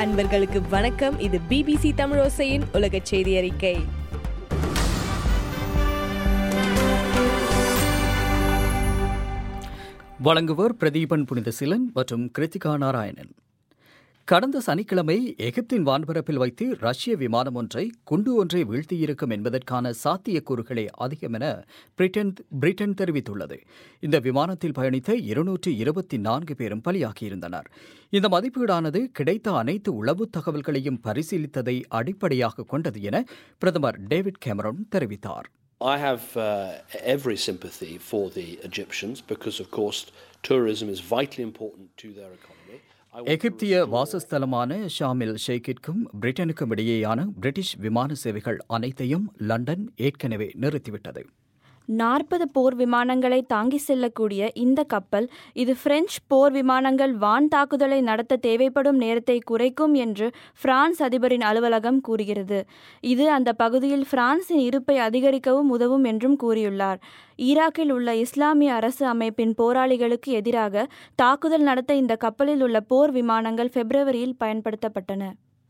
அன்பர்களுக்கு வணக்கம் இது பிபிசி தமிழோசையின் உலக செய்தி அறிக்கை வழங்குவோர் பிரதீபன் புனிதசிலன் மற்றும் கிருத்திகா நாராயணன் கடந்த சனிக்கிழமை எகிப்தின் வான்பரப்பில் வைத்து ரஷ்ய விமானம் ஒன்றை குண்டு ஒன்றை வீழ்த்தியிருக்கும் என்பதற்கான சாத்தியக்கூறுகளே அதிகம் என பிரிட்டன் பிரிட்டன் தெரிவித்துள்ளது இந்த விமானத்தில் பயணித்த இருநூற்று இருபத்தி நான்கு பேரும் பலியாகியிருந்தனர் இந்த மதிப்பீடானது கிடைத்த அனைத்து உளவு தகவல்களையும் பரிசீலித்ததை அடிப்படையாக கொண்டது என பிரதமர் டேவிட் கேமரன் தெரிவித்தார் I have uh, every sympathy for the Egyptians because, of course, tourism is vitally important to their economy. I want to எகிப்திய வாசஸ்தலமான ஷாமில் ஷேக்கிற்கும் பிரிட்டனுக்கும் இடையேயான பிரிட்டிஷ் விமான சேவைகள் அனைத்தையும் லண்டன் ஏற்கனவே நிறுத்திவிட்டது நாற்பது போர் விமானங்களை தாங்கி செல்லக்கூடிய இந்த கப்பல் இது பிரெஞ்சு போர் விமானங்கள் வான் தாக்குதலை நடத்த தேவைப்படும் நேரத்தை குறைக்கும் என்று பிரான்ஸ் அதிபரின் அலுவலகம் கூறுகிறது இது அந்த பகுதியில் பிரான்சின் இருப்பை அதிகரிக்கவும் உதவும் என்றும் கூறியுள்ளார் ஈராக்கில் உள்ள இஸ்லாமிய அரசு அமைப்பின் போராளிகளுக்கு எதிராக தாக்குதல் நடத்த இந்த கப்பலில் உள்ள போர் விமானங்கள் பிப்ரவரியில் பயன்படுத்தப்பட்டன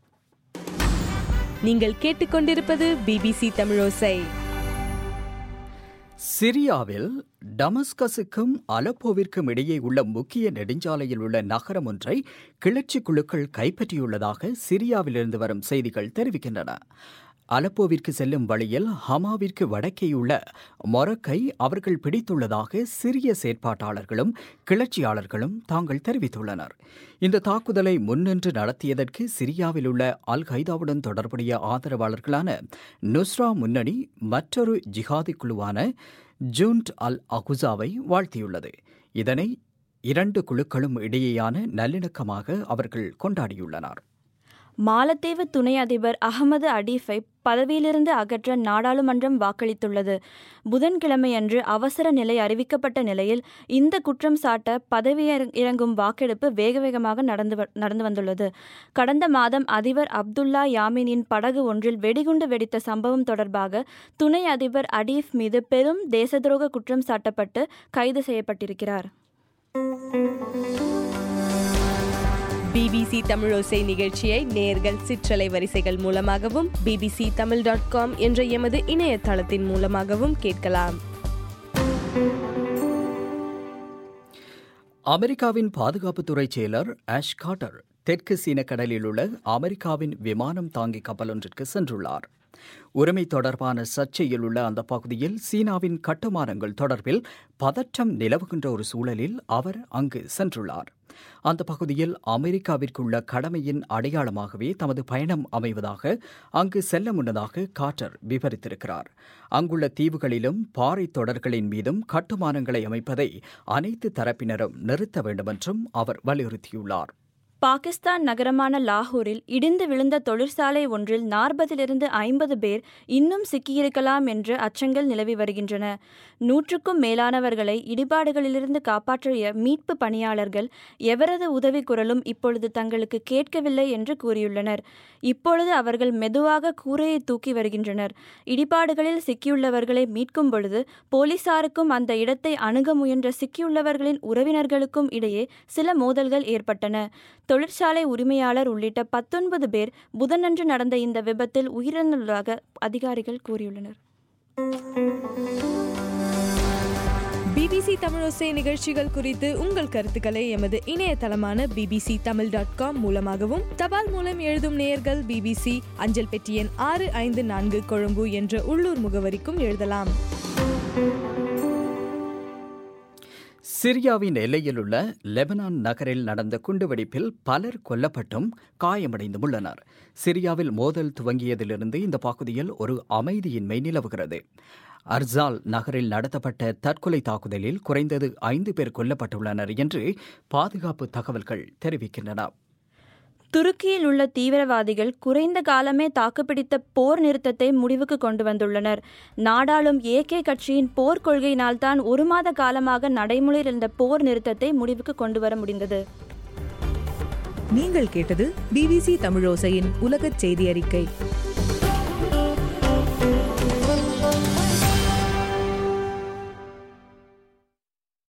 நீங்கள் கேட்டுக்கொண்டிருப்பது பிபிசி தமிழோசை சிரியாவில் டமஸ்கஸுக்கும் அலப்போவிற்கும் இடையே உள்ள முக்கிய நெடுஞ்சாலையில் உள்ள நகரம் ஒன்றை கிளர்ச்சி குழுக்கள் கைப்பற்றியுள்ளதாக சிரியாவிலிருந்து வரும் செய்திகள் தெரிவிக்கின்றன அலப்போவிற்கு செல்லும் வழியில் ஹமாவிற்கு வடக்கேயுள்ள மொரக்கை அவர்கள் பிடித்துள்ளதாக சிரிய செயற்பாட்டாளர்களும் கிளர்ச்சியாளர்களும் தாங்கள் தெரிவித்துள்ளனர் இந்த தாக்குதலை முன்னின்று நடத்தியதற்கு சிரியாவில் உள்ள அல் கைதாவுடன் தொடர்புடைய ஆதரவாளர்களான நுஸ்ரா முன்னணி மற்றொரு ஜிஹாதி குழுவான ஜூன்ட் அல் அகுசாவை வாழ்த்தியுள்ளது இதனை இரண்டு குழுக்களும் இடையேயான நல்லிணக்கமாக அவர்கள் கொண்டாடியுள்ளனர் மாலத்தீவு துணை அதிபர் அகமது அடீஃபை பதவியிலிருந்து அகற்ற நாடாளுமன்றம் வாக்களித்துள்ளது புதன்கிழமையன்று அவசர நிலை அறிவிக்கப்பட்ட நிலையில் இந்த குற்றம் சாட்ட பதவி இறங்கும் வாக்கெடுப்பு வேக வேகமாக நடந்து நடந்து வந்துள்ளது கடந்த மாதம் அதிபர் அப்துல்லா யாமினின் படகு ஒன்றில் வெடிகுண்டு வெடித்த சம்பவம் தொடர்பாக துணை அதிபர் அடீஃப் மீது பெரும் தேசத்துரோக குற்றம் சாட்டப்பட்டு கைது செய்யப்பட்டிருக்கிறார் பிபிசி தமிழோசை நிகழ்ச்சியை நேர்கள் சிற்றலை வரிசைகள் மூலமாகவும் பிபிசி தமிழ் டாட் காம் என்ற எமது இணையதளத்தின் மூலமாகவும் கேட்கலாம் அமெரிக்காவின் பாதுகாப்புத்துறை செயலர் ஆஷ் காட்டர் தெற்கு சீன கடலில் உள்ள அமெரிக்காவின் விமானம் தாங்கி கப்பல் ஒன்றிற்கு சென்றுள்ளார் உரிமை தொடர்பான சர்ச்சையில் உள்ள அந்த பகுதியில் சீனாவின் கட்டுமானங்கள் தொடர்பில் பதற்றம் நிலவுகின்ற ஒரு சூழலில் அவர் அங்கு சென்றுள்ளார் அந்த பகுதியில் அமெரிக்காவிற்குள்ள கடமையின் அடையாளமாகவே தமது பயணம் அமைவதாக அங்கு செல்ல முன்னதாக காட்டர் விவரித்திருக்கிறார் அங்குள்ள தீவுகளிலும் பாறை தொடர்களின் மீதும் கட்டுமானங்களை அமைப்பதை அனைத்து தரப்பினரும் நிறுத்த வேண்டுமென்றும் அவர் வலியுறுத்தியுள்ளார் பாகிஸ்தான் நகரமான லாகூரில் இடிந்து விழுந்த தொழிற்சாலை ஒன்றில் நாற்பதிலிருந்து ஐம்பது பேர் இன்னும் சிக்கியிருக்கலாம் என்று அச்சங்கள் நிலவி வருகின்றன நூற்றுக்கும் மேலானவர்களை இடிபாடுகளிலிருந்து காப்பாற்றிய மீட்பு பணியாளர்கள் எவரது உதவி குரலும் இப்பொழுது தங்களுக்கு கேட்கவில்லை என்று கூறியுள்ளனர் இப்பொழுது அவர்கள் மெதுவாக கூரையை தூக்கி வருகின்றனர் இடிபாடுகளில் சிக்கியுள்ளவர்களை மீட்கும் பொழுது போலீசாருக்கும் அந்த இடத்தை அணுக முயன்ற சிக்கியுள்ளவர்களின் உறவினர்களுக்கும் இடையே சில மோதல்கள் ஏற்பட்டன தொழிற்சாலை உரிமையாளர் உள்ளிட்ட பத்தொன்பது பேர் புதனன்று நடந்த இந்த விபத்தில் உயிரிழந்துள்ளதாக அதிகாரிகள் கூறியுள்ளனர் பிபிசி தமிழோசை நிகழ்ச்சிகள் குறித்து உங்கள் கருத்துக்களை எமது இணையதளமான பிபிசி தமிழ் டாட் காம் மூலமாகவும் தபால் மூலம் எழுதும் நேயர்கள் பிபிசி அஞ்சல் பெட்டி எண் ஆறு ஐந்து நான்கு கொழும்பு என்ற உள்ளூர் முகவரிக்கும் எழுதலாம் சிரியாவின் எல்லையில் உள்ள லெபனான் நகரில் நடந்த குண்டுவெடிப்பில் பலர் கொல்லப்பட்டும் காயமடைந்தும் உள்ளனர் சிரியாவில் மோதல் துவங்கியதிலிருந்து இந்த பகுதியில் ஒரு அமைதியின்மை நிலவுகிறது அர்சால் நகரில் நடத்தப்பட்ட தற்கொலை தாக்குதலில் குறைந்தது ஐந்து பேர் கொல்லப்பட்டுள்ளனர் என்று பாதுகாப்பு தகவல்கள் தெரிவிக்கின்றன துருக்கியில் உள்ள தீவிரவாதிகள் குறைந்த காலமே தாக்குப்பிடித்த போர் நிறுத்தத்தை முடிவுக்கு கொண்டு வந்துள்ளனர் நாடாளும் ஏகே கட்சியின் போர் கொள்கையினால்தான் ஒரு மாத காலமாக நடைமுறையில் இருந்த போர் நிறுத்தத்தை முடிவுக்கு கொண்டு வர முடிந்தது நீங்கள் கேட்டது பிபிசி தமிழோசையின் உலகச் செய்தி அறிக்கை